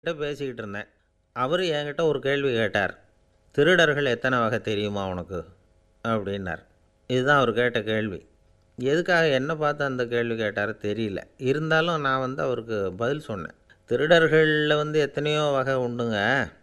கிட்ட பேசிக்கிட்டு இருந்தேன் அவர் என்கிட்ட ஒரு கேள்வி கேட்டார் திருடர்கள் எத்தனை வகை தெரியுமா உனக்கு அப்படின்னார் இதுதான் அவர் கேட்ட கேள்வி எதுக்காக என்ன பார்த்து அந்த கேள்வி கேட்டார் தெரியல இருந்தாலும் நான் வந்து அவருக்கு பதில் சொன்னேன் திருடர்களில் வந்து எத்தனையோ வகை உண்டுங்க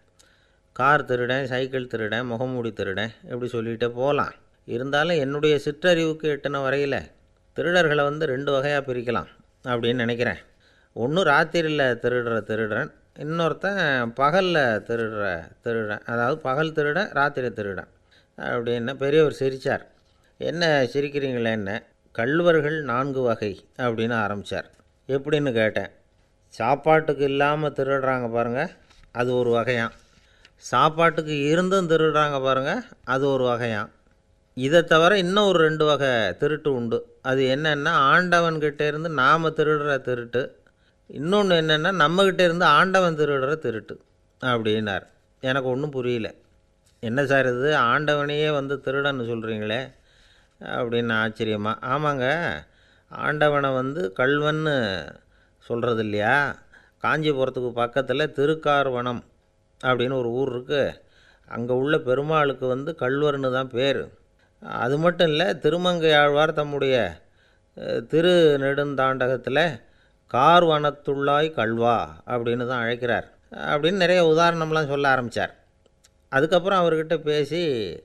கார் திருடன் சைக்கிள் திருடன் முகமூடி திருடன் இப்படி சொல்லிகிட்டே போகலாம் இருந்தாலும் என்னுடைய சிற்றறிவுக்கு எட்டின வரையில் திருடர்களை வந்து ரெண்டு வகையாக பிரிக்கலாம் அப்படின்னு நினைக்கிறேன் ஒன்று ராத்திரியில் திருடுற திருடன் இன்னொருத்தன் பகலில் திருடுற திருடன் அதாவது பகல் திருடன் ராத்திரி திருடன் அப்படின்னு பெரியவர் சிரித்தார் என்ன சிரிக்கிறீங்களே என்ன கள்வர்கள் நான்கு வகை அப்படின்னு ஆரம்பித்தார் எப்படின்னு கேட்டேன் சாப்பாட்டுக்கு இல்லாமல் திருடுறாங்க பாருங்கள் அது ஒரு வகையாம் சாப்பாட்டுக்கு இருந்தும் திருடுறாங்க பாருங்கள் அது ஒரு வகையாம் இதை தவிர இன்னும் ஒரு ரெண்டு வகை திருட்டு உண்டு அது என்னென்னா ஆண்டவன்கிட்ட இருந்து நாம் திருடுற திருட்டு இன்னொன்று என்னென்னா நம்மக்கிட்ட இருந்து ஆண்டவன் திருடுற திருட்டு அப்படின்னார் எனக்கு ஒன்றும் புரியல என்ன சார் இது ஆண்டவனையே வந்து திருடன்னு சொல்கிறீங்களே அப்படின்னு ஆச்சரியமா ஆமாங்க ஆண்டவனை வந்து கல்வன்னு சொல்கிறது இல்லையா காஞ்சிபுரத்துக்கு பக்கத்தில் திருக்கார்வனம் அப்படின்னு ஒரு ஊர் இருக்குது அங்கே உள்ள பெருமாளுக்கு வந்து கல்வர்னு தான் பேர் அது மட்டும் இல்லை திருமங்கை ஆழ்வார் தம்முடைய அஹ், திரு நெடுந்தாண்டகத்தில் கார்வனத்துள்ளாய் கல்வா அப்படின்னு தான் அழைக்கிறார் அப்படின்னு நிறைய உதாரணம்லாம் சொல்ல ஆரம்பித்தார் அதுக்கப்புறம் அவர்கிட்ட பேசி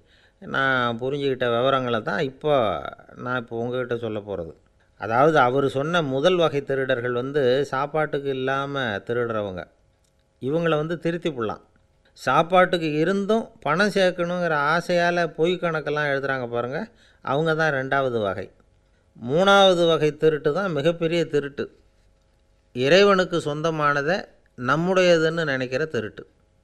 நான் புரிஞ்சுக்கிட்ட விவரங்களை தான் இப்போ நான் இப்போ உங்ககிட்ட சொல்ல போகிறது அதாவது அவர் சொன்ன முதல் வகை திருடர்கள் வந்து சாப்பாட்டுக்கு இல்லாமல் திருடுறவங்க இவங்களை வந்து திருத்தி போடலாம் சாப்பாட்டுக்கு இருந்தும் பணம் சேர்க்கணுங்கிற ஆசையால் பொய் கணக்கெல்லாம் எழுதுகிறாங்க பாருங்கள் அவங்க தான் ரெண்டாவது வகை மூணாவது வகை திருட்டு தான் மிகப்பெரிய திருட்டு இறைவனுக்கு சொந்தமானதை நம்முடையதுன்னு நினைக்கிற திருட்டு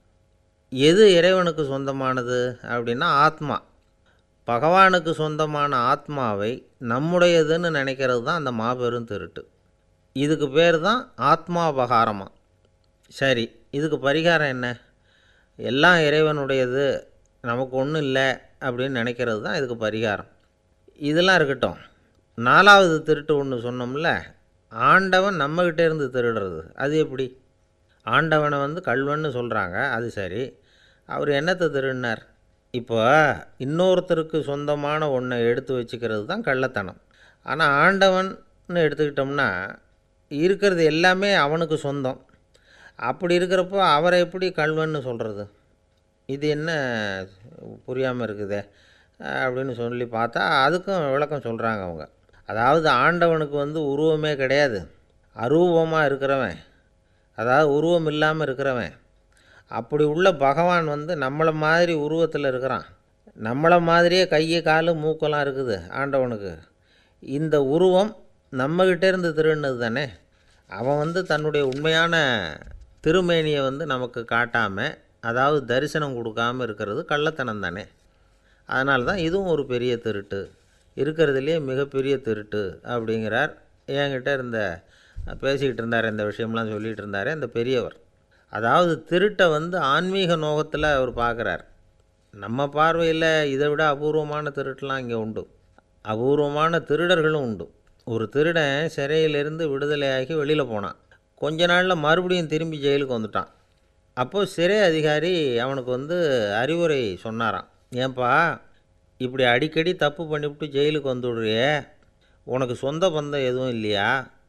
எது இறைவனுக்கு சொந்தமானது அப்படின்னா ஆத்மா பகவானுக்கு சொந்தமான ஆத்மாவை நம்முடையதுன்னு நினைக்கிறது தான் அந்த மாபெரும் திருட்டு இதுக்கு பேர் தான் ஆத்மாபகாரமா சரி இதுக்கு பரிகாரம் என்ன எல்லாம் இறைவனுடையது நமக்கு ஒன்றும் இல்லை அப்படின்னு நினைக்கிறது தான் இதுக்கு பரிகாரம் இதெல்லாம் இருக்கட்டும் நாலாவது திருட்டு ஒன்று சொன்னோம்ல ஆண்டவன் நம்மக்கிட்ட இருந்து திருடுறது அது எப்படி ஆண்டவனை வந்து கல்வன்னு சொல்கிறாங்க அது சரி அவர் என்னத்தை திருடினார் இப்போ இன்னொருத்தருக்கு சொந்தமான ஒன்றை எடுத்து வச்சுக்கிறது தான் கள்ளத்தனம் ஆனால் ஆண்டவன்னு எடுத்துக்கிட்டோம்னா இருக்கிறது எல்லாமே அவனுக்கு சொந்தம் அப்படி இருக்கிறப்போ அவரை எப்படி கல்வன்னு சொல்கிறது இது என்ன புரியாமல் இருக்குதே அப்படின்னு சொல்லி பார்த்தா அதுக்கும் விளக்கம் சொல்கிறாங்க அவங்க அதாவது ஆண்டவனுக்கு வந்து உருவமே கிடையாது அரூபமாக இருக்கிறவன் அதாவது உருவம் இல்லாமல் இருக்கிறவன் அப்படி உள்ள பகவான் வந்து நம்மளை மாதிரி உருவத்தில் இருக்கிறான் நம்மளை மாதிரியே கையை காலு மூக்கெல்லாம் இருக்குது ஆண்டவனுக்கு இந்த உருவம் நம்மக்கிட்ட இருந்து திருடினது தானே அவன் வந்து தன்னுடைய உண்மையான திருமேனியை வந்து நமக்கு காட்டாமல் அதாவது தரிசனம் கொடுக்காம இருக்கிறது கள்ளத்தனம் தானே அதனால தான் இதுவும் ஒரு பெரிய திருட்டு இருக்கிறதுலே மிகப்பெரிய திருட்டு அப்படிங்கிறார் என்கிட்ட இருந்த பேசிக்கிட்டு இருந்தார் இந்த விஷயம்லாம் சொல்லிகிட்டு இருந்தார் இந்த பெரியவர் அதாவது திருட்டை வந்து ஆன்மீக நோகத்தில் அவர் பார்க்குறார் நம்ம பார்வையில் இதை விட அபூர்வமான திருட்டுலாம் இங்கே உண்டு அபூர்வமான திருடர்களும் உண்டு ஒரு திருடன் சிறையிலிருந்து விடுதலையாகி வெளியில் போனான் கொஞ்ச நாளில் மறுபடியும் திரும்பி ஜெயிலுக்கு வந்துட்டான் அப்போது சிறை அதிகாரி அவனுக்கு வந்து அறிவுரை சொன்னாராம் ஏன்பா இப்படி அடிக்கடி தப்பு பண்ணிவிட்டு ஜெயிலுக்கு வந்துவிடுறியே உனக்கு சொந்த பந்தம் எதுவும் இல்லையா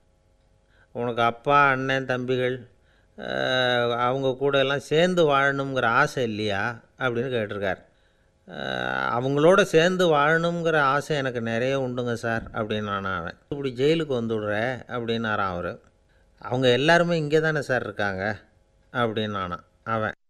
உனக்கு அப்பா அண்ணன் தம்பிகள் அஹ், அவங்க கூட எல்லாம் சேர்ந்து வாழணுங்கிற ஆசை இல்லையா அப்படின்னு கேட்டிருக்கார் அஹ், அவங்களோட சேர்ந்து வாழணுங்கிற ஆசை எனக்கு நிறைய உண்டுங்க சார் அப்படின்னு நான் அவன் இப்படி ஜெயிலுக்கு வந்துவிடுற அப்படின்னாரான் அவர் அவங்க எல்லாருமே இங்கே தானே சார் இருக்காங்க அப்படின்னு நானான் அவன்